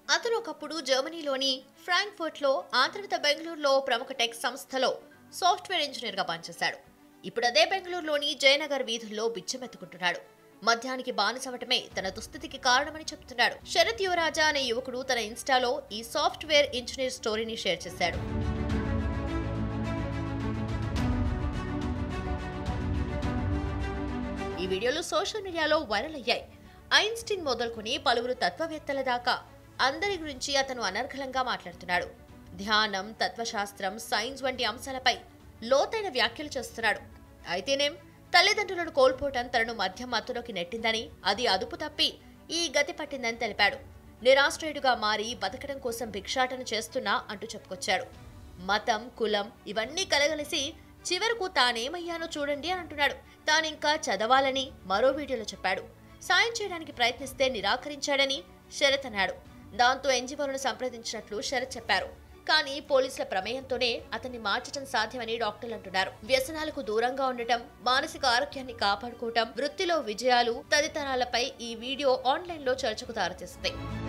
అతను ఒకప్పుడు జర్మనీలోని ఫ్రాంక్ఫర్ట్ లో ఆ తర్వాత బెంగళూరులో ప్రముఖ టెక్ సంస్థలో సాఫ్ట్వేర్ ఇంజనీర్ గా పనిచేశాడు ఇప్పుడు అదే బెంగళూరులోని జయనగర్ వీధుల్లో బిచ్చమెత్తుకుంటున్నాడు మద్యానికి బానిసవటమే తన దుస్థితికి కారణమని చెప్తున్నాడు శరత్ యువరాజా అనే యువకుడు తన ఇన్స్టాలో ఈ సాఫ్ట్వేర్ ఇంజనీర్ స్టోరీని షేర్ చేశాడు ఈ వీడియోలు సోషల్ మీడియాలో వైరల్ అయ్యాయి ఐన్స్టీన్ మొదలుకొని పలువురు తత్వవేత్తల దాకా అందరి గురించి అతను అనర్గళంగా మాట్లాడుతున్నాడు ధ్యానం తత్వశాస్త్రం సైన్స్ వంటి అంశాలపై లోతైన వ్యాఖ్యలు చేస్తున్నాడు అయితేనేం తల్లిదండ్రులను కోల్పోవటం తనను మధ్య మత్తులోకి నెట్టిందని అది అదుపు తప్పి ఈ గతి పట్టిందని తెలిపాడు నిరాశ్రయుడుగా మారి బతకడం కోసం భిక్షాటన చేస్తున్నా అంటూ చెప్పుకొచ్చాడు మతం కులం ఇవన్నీ కలగలిసి చివరకు తానేమయ్యానో చూడండి అని అంటున్నాడు తానింకా చదవాలని మరో వీడియోలో చెప్పాడు సాయం చేయడానికి ప్రయత్నిస్తే నిరాకరించాడని శరత్ అన్నాడు దాంతో ఎన్జిఓలను సంప్రదించినట్లు శరత్ చెప్పారు కానీ పోలీసుల ప్రమేయంతోనే అతన్ని మార్చడం సాధ్యమని డాక్టర్లు అంటున్నారు వ్యసనాలకు దూరంగా ఉండటం మానసిక ఆరోగ్యాన్ని కాపాడుకోవటం వృత్తిలో విజయాలు తదితరాలపై ఈ వీడియో ఆన్లైన్లో చర్చకు దారితీస్తుంది